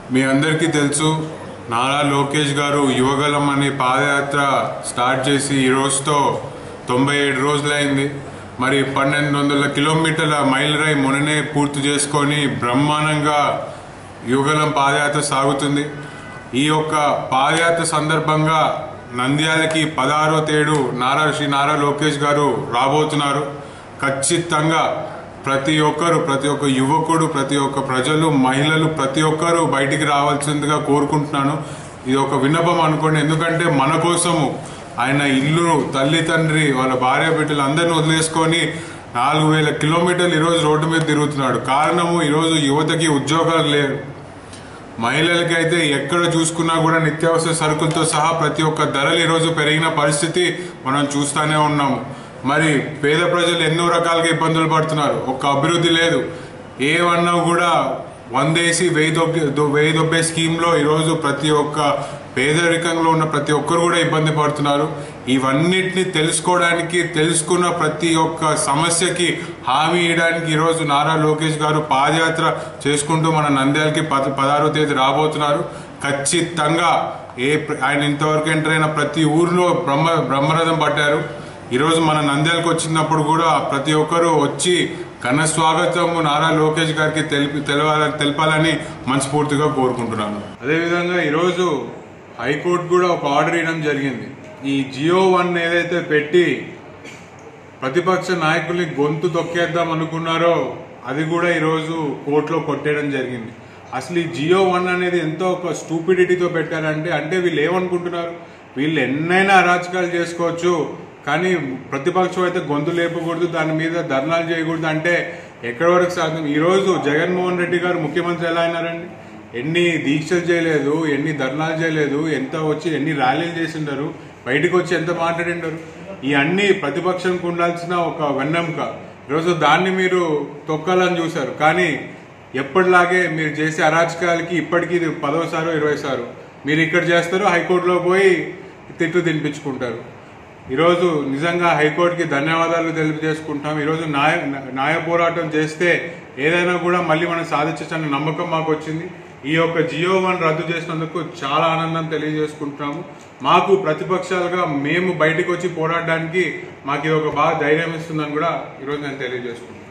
మీ అందరికీ తెలుసు నారా లోకేష్ గారు యువగలం అనే పాదయాత్ర స్టార్ట్ చేసి ఈ రోజుతో తొంభై ఏడు రోజులైంది మరి పన్నెండు వందల కిలోమీటర్ల మైల్ రై మొన్ననే పూర్తి చేసుకొని బ్రహ్మాండంగా యువగలం పాదయాత్ర సాగుతుంది ఈ యొక్క పాదయాత్ర సందర్భంగా నంద్యాలకి పదహారో తేడు నారా శ్రీ నారా లోకేష్ గారు రాబోతున్నారు ఖచ్చితంగా ప్రతి ఒక్కరు ప్రతి ఒక్క యువకుడు ప్రతి ఒక్క ప్రజలు మహిళలు ప్రతి ఒక్కరు బయటికి రావాల్సిందిగా కోరుకుంటున్నాను ఇది ఒక విన్నపం అనుకోండి ఎందుకంటే మన కోసము ఆయన ఇల్లు తల్లి తండ్రి వాళ్ళ భార్య బిడ్డలు అందరిని వదిలేసుకొని నాలుగు వేల కిలోమీటర్లు ఈరోజు రోడ్డు మీద తిరుగుతున్నాడు కారణము ఈరోజు యువతకి ఉద్యోగాలు లేవు మహిళలకి అయితే ఎక్కడ చూసుకున్నా కూడా నిత్యావసర సరుకులతో సహా ప్రతి ఒక్క ధరలు ఈరోజు పెరిగిన పరిస్థితి మనం చూస్తూనే ఉన్నాము మరి పేద ప్రజలు ఎన్నో రకాలుగా ఇబ్బందులు పడుతున్నారు ఒక్క అభివృద్ధి లేదు ఏమన్నా కూడా వందేసి వెయ్యి దొబ్బే దొ- వెయ్యి దొబ్బే స్కీమ్లో ఈరోజు ప్రతి ఒక్క పేదరికంలో ఉన్న ప్రతి ఒక్కరు కూడా ఇబ్బంది పడుతున్నారు ఇవన్నిటిని తెలుసుకోవడానికి తెలుసుకున్న ప్రతి ఒక్క సమస్యకి హామీ ఇవ్వడానికి ఈరోజు నారా లోకేష్ గారు పాదయాత్ర చేసుకుంటూ మన నంద్యాలకి పద పదహారో తేదీ రాబోతున్నారు ఖచ్చితంగా ఏ ప్ర- ఆయన ఇంతవరకు ఎంటర్ అయిన ప్రతి ఊర్లో బ్రహ్మ బ్రహ్మరథం పట్టారు ఈరోజు మన నంద్యాలకు వచ్చినప్పుడు కూడా ప్రతి ఒక్కరూ వచ్చి ఘన స్వాగతం నారా లోకేష్ గారికి తెలిపి తెలవాలని తెలపాలని మనస్ఫూర్తిగా కోరుకుంటున్నాను అదేవిధంగా ఈరోజు హైకోర్టు కూడా ఒక ఆర్డర్ ఇవ్వడం జరిగింది ఈ జియో వన్ ఏదైతే పెట్టి ప్రతిపక్ష నాయకుల్ని గొంతు తొక్కేద్దాం అనుకున్నారో అది కూడా ఈరోజు కోర్టులో కొట్టేయడం జరిగింది అసలు ఈ జియో వన్ అనేది ఎంతో ఒక స్టూపిడిటీతో పెట్టారంటే అంటే వీళ్ళు ఏమనుకుంటున్నారు వీళ్ళు ఎన్నైనా అరాచకాలు చేసుకోవచ్చు కానీ ప్రతిపక్షం అయితే గొంతు లేపకూడదు దాని మీద ధర్నాలు చేయకూడదు అంటే ఎక్కడి వరకు సాధ్యం ఈరోజు జగన్మోహన్ రెడ్డి గారు ముఖ్యమంత్రి ఎలా అయినారండి ఎన్ని దీక్షలు చేయలేదు ఎన్ని ధర్నాలు చేయలేదు ఎంత వచ్చి ఎన్ని ర్యాలీలు చేసిండారు బయటకు వచ్చి ఎంత మాట్లాడిండారు ఈ అన్ని ప్రతిపక్షంకు ఉండాల్సిన ఒక వెన్నెముక ఈరోజు దాన్ని మీరు తొక్కాలని చూశారు కానీ ఎప్పటిలాగే మీరు చేసే అరాచకాలకి ఇప్పటికీ ఇది పదోసారు ఇరవై సారు మీరు ఇక్కడ చేస్తారు హైకోర్టులో పోయి తిట్టు తినిపించుకుంటారు ఈరోజు నిజంగా హైకోర్టుకి ధన్యవాదాలు తెలియజేసుకుంటాం ఈరోజు న్యాయ న్యాయ పోరాటం చేస్తే ఏదైనా కూడా మళ్ళీ మనం సాధించచ్చన్న నమ్మకం మాకు వచ్చింది ఈ యొక్క జియో వన్ రద్దు చేసినందుకు చాలా ఆనందం తెలియజేసుకుంటున్నాము మాకు ప్రతిపక్షాలుగా మేము బయటకు వచ్చి పోరాడడానికి మాకు ఇది ఒక బాగా ధైర్యం ఇస్తుందని కూడా ఈరోజు నేను తెలియజేసుకుంటున్నాను